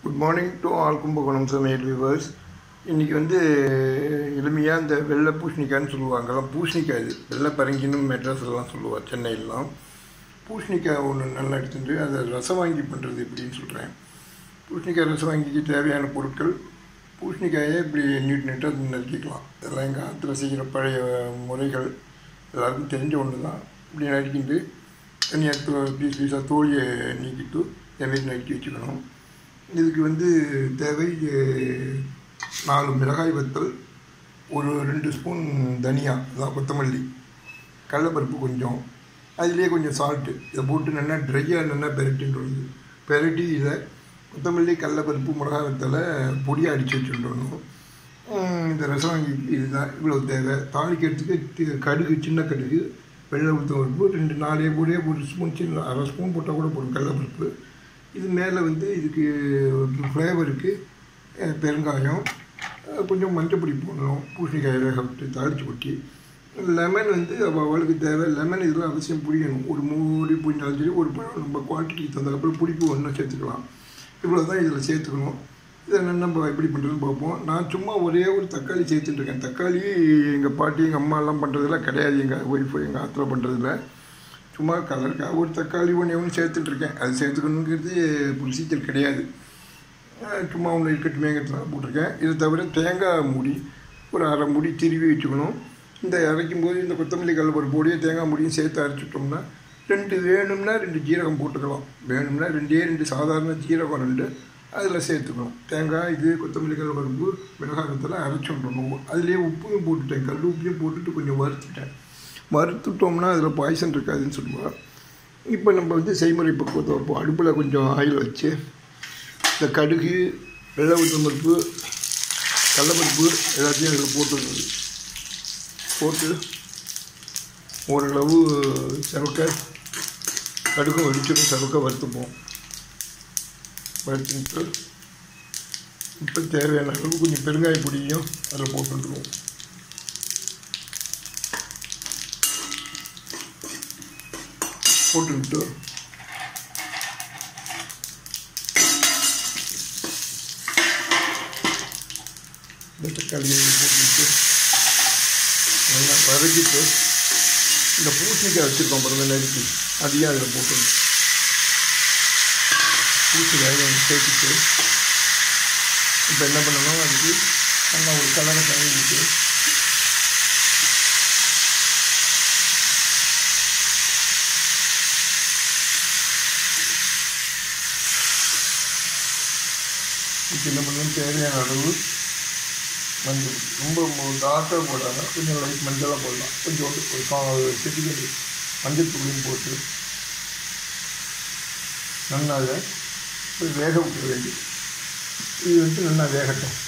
good morning to all Kumbakonam Samayal viewers இன்றைக்கி வந்து எளிமையாக இந்த வெள்ளை பூசணிக்காய்ன்னு சொல்லுவாங்க பூசணிக்காய் இது வெள்ளை பரங்கின்னு மெட்ராஸ்லாம் சொல்லுவாள் சென்னையிலாம் பூசணிக்காய் ஒன்று நல்லா எடுத்துட்டு அதை ரசம் வாங்கி பண்ணுறது எப்படின்னு சொல்கிறேன் பூசணிக்காய் ரசம் வாங்கிக்கு தேவையான பொருட்கள் பூசணிக்காயை இப்படி நீட் நீட்டாக நறுக்கிக்கலாம் இதெல்லாம் எங்கள் ஆற்றுல செய்கிற பழைய முறைகள் எல்லாருக்கும் தெரிஞ்ச ஒன்று தான் இப்படி நறுக்கிட்டு தனியாக பீஸ் பீஸாக தோழியை நீக்கிட்டு எண்ணெய் நறுக்கி வச்சுக்கணும் இதுக்கு வந்து தேவை அஹ், நாலு மிளகாய் வத்தல் ஒரு ரெண்டு ஸ்பூன் தனியா அதான் கொத்தமல்லி கடலைப்பருப்பு கொஞ்சம் அதுலேயே கொஞ்சம் சால்ட்டு இதை போட்டு நல்லா ட்ரையாக நல்லா பெரட்டின்றது பெரட்டி இதை கொத்தமல்லி கடலைப்பருப்பு மிளகாய் வத்தலை பொடியாக அடித்து வச்சுட்டுணும் இந்த ரசம் வாங்கிக்கு இதுதான் இவ்வளோ தேவை தாளிக்கிறதுக்கு தி- கடுகு சின்ன கடுகு வெள்ளை உளுத்தம் பருப்பு ரெண்டு நாலே போடே ஒரு ஸ்பூன் சின்ன அரை ஸ்பூன் போட்டால் கூட போடும் கடலைப்பருப்பு இது மேலே வந்து இதுக்கு ஃப்ளேவருக்கு அஹ், பெருங்காயம் அஹ், கொஞ்சம் மஞ்சப்பொடி போடணும் பூசணிக்காய் வேக விட்டு தாளித்து கொட்டி லெமன் வந்து அவ அவளுக்கு தேவை லெமன் இதில் அவசியம் புளியணும் ஒரு மூடி புளிஞ்சாலும் சரி ஒரு பழம் நம்ம குவான்டிட்டிக்கு தகுந்தாப்புல புளிப்பு ஒன்றும் சேர்த்துக்கலாம் இவ்வளோ தான் இதில் சேர்த்துக்கணும் இதை என்ன நம்ம எப்படி பண்ணுறதுன்னு பார்ப்போம் நான் சும்மா ஒரே ஒரு தக்காளி சேர்த்துட்டு இருக்கேன் தக்காளி எங்கள் பாட்டி எங்கள் அம்மா எல்லாம் பண்ணுறதுல கிடையாது எங்கள் ஒய்ஃபு எங்கள் ஆற்றுல பண்ணுறதுல சும்மா கலருக்காக ஒரு தக்காளி ஒன்று ஒன்று சேர்த்துட்டு இருக்கேன் அது சேர்த்துக்கணுங்கிறது ப்ரொசீஜர் கிடையாது அஹ் சும்மா ஒன்று இருக்கட்டுமேங்கிறதுனால போட்டிருக்கேன் இது தவிர தேங்காய் மூடி ஒரு அரை மூடி திருவி வச்சுக்கணும் இந்த அரைக்கும் போது இந்த கொத்தமல்லி கடலப்பருப்போடையே தேங்காய் மூடியும் சேர்த்து அரைச்சிட்டோம்னா ரெண்டு வேணும்னா ரெண்டு ஜீரகம் போட்டுக்கலாம் வேணும்னா ரெண்டே ரெண்டு சாதாரண ஜீரகம் ரெண்டு அதில் சேர்த்துக்கணும் தேங்காய் இது கொத்தமல்லி கடலப்பருப்பு மிளகாயத்தில் அரைச்சி விடணும் அதுலேயே உப்பையும் போட்டுட்டேன் கல் உப்பையும் போட்டுட்டு கொஞ்சம் வறுத்துட்டேன் வறுத்துட்டோம்னா அதில் பாய்சன் இருக்காதுன்னு சொல்லுவாள் இப்போ நம்ம வந்து செய்முறை பக்குவத்தை வைப்போம் அடுப்பில் கொஞ்சம் ஆயில் வச்சு இந்த கடுகு வெள்ளை உளுத்தம் பருப்பு கடலப்பருப்பு எல்லாத்தையும் அதில் போட்டுருந்தது போட்டு ஓரளவு செவக்க கடுகும் வெடிச்சிடும் செவக்க வறுத்துப்போம் வறுத்துட்டு இப்போ தேவையான அளவு கொஞ்சம் பெருங்காய பொடியும் அதில் போட்டுருவோம் போட்டுக்கிட்டு இந்த தக்காளியை போட்டுக்கிட்டு நல்லா வதக்கிட்டு இந்த பூசணிக்காய் வச்சுருக்கோம் பாருங்க நறுக்கி அதையும் அதில் போட்டுருணும் பூசணிக்காயை கொஞ்சம் சேர்த்துட்டு இப்போ என்ன பண்ணணும் அதுக்கு நல்லா ஒரு கலரை கலந்துட்டு இப்போ என்ன பண்ணணும் தேவையான அளவு மஞ்சள் ரொம்ப டார்க்காக போடாத கொஞ்சம் லைட் மஞ்சளாக போடலாம் கொஞ்சோண்டு ஒரு கா செடிகள் மஞ்சள் தூளையும் போட்டு நல்லா அதை போய் வேக விட்டுற வேண்டி இது வந்து நல்லா வேகட்டும்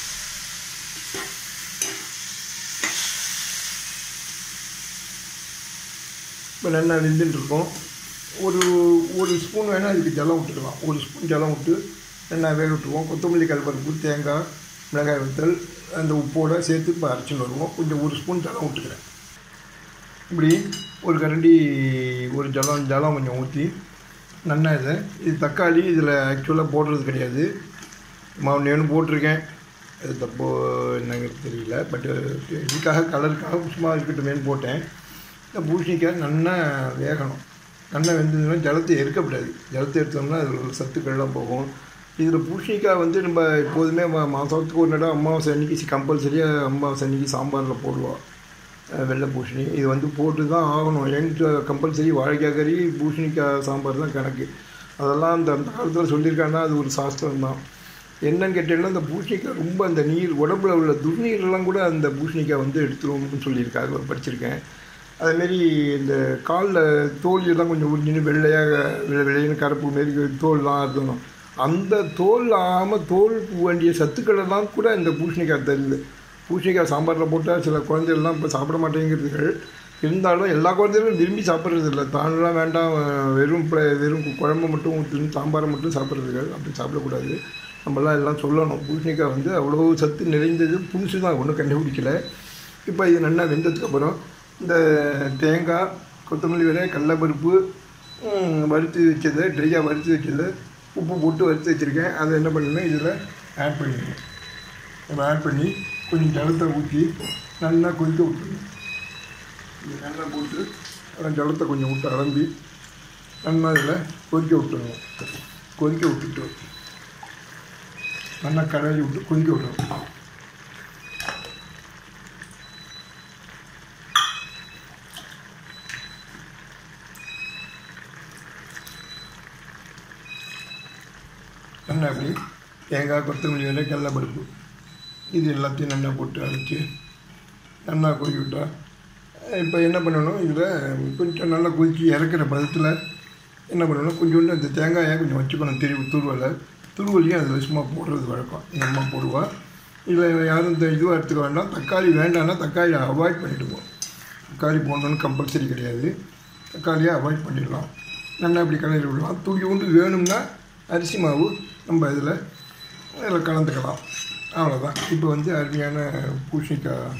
இப்போ நல்லா வெந்துட்டு இருக்கோம் ஒரு ஒரு ஸ்பூன் வேணால் இதுக்கு ஜலம் விட்டுக்கலாம் ஒரு ஸ்பூன் ஜலம் விட்டு நல்லா வேக விட்டுருவோம் கொத்தமல்லி கல்பருப்பு தேங்காய் மிளகாய் வத்தல் அந்த உப்போடு சேர்த்து இப்போ அரைச்சின்னு வருவோம் கொஞ்சம் ஒரு ஸ்பூன் ஜலம் விட்டுக்கிறேன் இப்படி ஒரு கரண்டி ஒரு ஜலம் ஜலம் கொஞ்சம் ஊற்றி நல்லா இதை இது தக்காளி இதில் ஆக்சுவலாக போடுறது கிடையாது மாவுனேன்னு போட்டிருக்கேன் அது தப்போ என்னங்கிறது தெரியல பட்டு இதுக்காக கலருக்காக சும்மா இருக்கட்டுமேன்னு போட்டேன் இந்த பூசணிக்காய் நல்லா வேகணும் நல்லா வெந்ததுன்னா ஜலத்தை எரிக்கப்படாது ஜலத்தை எடுத்தோம்னா அதில் உள்ள சத்துக்கள்லாம் போகும் இதில் பூசணிக்காய் வந்து நம்ம எப்போதுமே மா- மாதத்துக்கு ஒரு நடம் அமாவாசை அன்னைக்கு கம்பல்சரியாக அமாவாசை அன்னைக்கு சாம்பாரில் போடுவோம் அஹ் வெள்ளை பூசணி இது வந்து போட்டு தான் ஆகணும் என்கிட்ட கம்பல்சரி வாழைக்காய் கறி பூசணிக்காய் சாம்பார் தான் கணக்கு அதெல்லாம் அந்த அந்த காலத்தில் சொல்லியிருக்காங்கன்னா அது ஒரு சாஸ்திரம் தான் என்னன்னு கேட்டீங்கன்னா இந்த பூசணிக்காய் ரொம்ப அந்த நீர் உடம்புல உள்ள துர்நீரெல்லாம் கூட அந்த பூசணிக்காய் வந்து எடுத்துருவோம்னு சொல்லியிருக்காங்க படிச்சிருக்கேன் அதேமாரி இந்த காலில் தோல் எல்லாம் கொஞ்சம் உறிஞ்சின்னு வெள்ளையாக வெள்ளை வெள்ளைன்னு கருப்பு மாரி தோல்லாம் இருக்கணும் அந்த தோல் ஆகாமல் தோல் வேண்டிய சத்துக்களெல்லாம் கூட இந்த பூசணிக்காய் தருது பூசணிக்காய் சாம்பாரில் போட்டால் சில குழந்தைகள்லாம் இப்போ சாப்பிட மாட்டேங்கிறதுகள் இருந்தாலும் எல்லா குழந்தைகளும் விரும்பி சாப்பிட்றது இல்லை தானெல்லாம் வேண்டாம் வெறும் ப- வெறும் குழம்பு மட்டும் ஊற்றி சாம்பாரை மட்டும் சாப்பிட்றதுகள் அப்படி சாப்பிடக்கூடாது நம்மலாம் எல்லாம் சொல்லணும் பூசணிக்காய் வந்து அவ்வளோ சத்து நிறைந்தது புதுசு தான் ஒன்றும் கண்டுபிடிக்கல இப்போ இது நல்லா வெந்ததுக்கப்புறம் இந்த தேங்காய் கொத்தமல்லி விதை கடலப்பருப்பு ம், வறுத்து வச்சதை ட்ரையாக வறுத்து வச்சதை உப்பு போட்டு வறுத்து வச்சுருக்கேன் அதை என்ன பண்ணணும் இதில் ஆட் பண்ணிடணும் நம்ம ஆட் பண்ணி கொஞ்சம் ஜலத்தை ஊற்றி நல்லா கொதிக்க விட்டுருணும் இந்த நல்லா போட்டு அப்புறம் ஜலத்தை கொஞ்சம் விட்டு அலம்பி நல்லா இதில் கொதிக்க விட்டுருணும் கொதிக்க விட்டுட்டு நல்லா கடையில் விட்டு கொதிக்க விடணும் நல்லா அப்படி தேங்காய் கொத்தமல்லி விலை கடலப்பருப்பு இது எல்லாத்தையும் நல்லா போட்டு அரைச்சி நல்லா கொதிக்க விட்டா இப்போ என்ன பண்ணணும் இதில் கொஞ்சம் நல்லா கொதிச்சு இறக்குற பதத்தில் என்ன பண்ணணும் கொஞ்சோண்டு அந்த தேங்காயை கொஞ்சம் வச்சுக்கணும் திரு துருவலை துருவலையும் அதில் சும்மா போடுறது வழக்கம் எங்கள் அம்மா போடுவா இதில் யாரும் இந்த இதுவாக எடுத்துக்க வேண்டாம் தக்காளி வேண்டாம்னா தக்காளியை அவாய்ட் பண்ணிவிடுவோம் தக்காளி போடணும்னு கம்பல்சரி கிடையாது தக்காளியை அவாய்ட் பண்ணிடலாம் நல்லா இப்படி கலரி விடலாம் துளி உண்டு வேணும்னா அரிசி மாவு நம்ம இதில் இதில் கலந்துக்கலாம் அவ்வளோதான் இப்போ வந்து அருமையான பூசணிக்காய்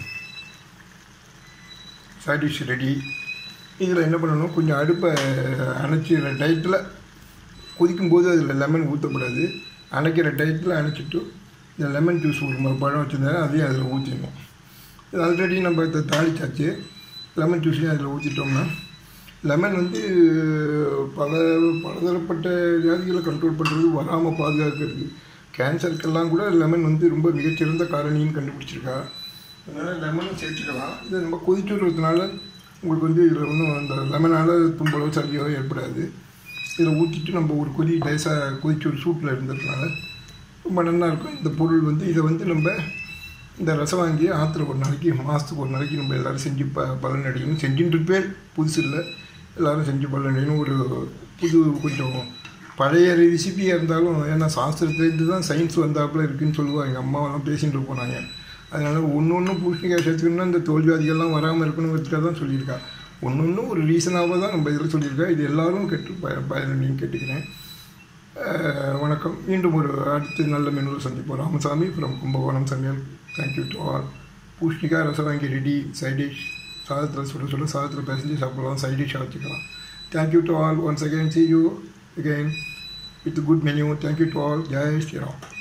சைட் டிஷ் ரெடி இதில் என்ன பண்ணணும் கொஞ்சம் அடுப்பை அணைச்சிற டயத்தில் கொதிக்கும்போது அதில் லெமன் ஊற்றக்கூடாது அணைக்கிற டயத்தில் அணைச்சிட்டு இந்த லெமன் ஜூஸ் ஒரு பழம் வச்சுருந்தேன் அதையும் அதில் ஊற்றிடணும் இது ஆல்ரெடி நம்ம இதை தாளிச்சாச்சு லெமன் ஜூஸையும் அதில் ஊற்றிட்டோம்னா லெமன் வந்து பல பலதரப்பட்ட வியாதிகளை கண்ட்ரோல் பண்ணுறது வராமல் பாதுகாக்கிறது கேன்சருக்கெல்லாம் கூட லெமன் வந்து ரொம்ப மிகச்சிறந்த காரணின்னு கண்டுபிடிச்சிருக்கா அதனால் லெமனும் சேர்த்துக்கலாம் இதை நம்ம கொதிச்சு விடுறதுனால உங்களுக்கு வந்து இதில் ஒன்றும் அந்த லெமனால் தும்பலோ சளியோ ஏற்படாது இதில் ஊற்றிட்டு நம்ம ஒரு கொதி லேசாக கொதிச்சு ஒரு சூட்டில் இருந்ததுனால ரொம்ப நல்லா இருக்கும் இந்த பொருள் வந்து இதை வந்து நம்ம இந்த ரசம் வாங்கி ஆற்றுல ஒரு நாளைக்கு மாதத்துக்கு ஒரு நாளைக்கு நம்ம எல்லோரும் செஞ்சு ப பலன் அடையணும் செஞ்சுட்டு பேர் புதுசு இல்லை எல்லோரும் செஞ்சு பலன் அடையணும் ஒரு புது கொஞ்சம் பழைய ரெசிபியாக இருந்தாலும் ஏன்னா சாஸ்திரத்துலேருந்து தான் சயின்ஸ் வந்தாப்புல இருக்குதுன்னு சொல்லுவாங்க எங்கள் அம்மாவெல்லாம் பேசிகிட்டு போனாங்க அதனால் ஒன்று ஒன்று பூசணிக்காய் சேர்த்துக்கணும்னா இந்த தோல்வியாதிகள்லாம் வராமல் இருக்கணுங்கிறதுக்காக தான் சொல்லியிருக்கா ஒன்று ஒன்று ஒரு ரீசனாக தான் நம்ம இதில் சொல்லியிருக்கா இது எல்லோரும் கேட்டு பய பயனடையும் கேட்டுக்கிறேன் வணக்கம் மீண்டும் ஒரு அடுத்து நல்ல மெனுவில் சந்திப்போம் Ramasamy from Kumbakonam Samayal thank you to all பூஷ்ணிக்காய் ரசம் வாங்கி ரெடி சைட் டிஷ் சாதத்தில் சுட சுட சாதத்தில் பேசஞ்சு சாப்பிடலாம் சைட் டிஷ்ஷாக வச்சுக்கலாம் thank you to all once again see you again with good menu thank you to all Jai Sriram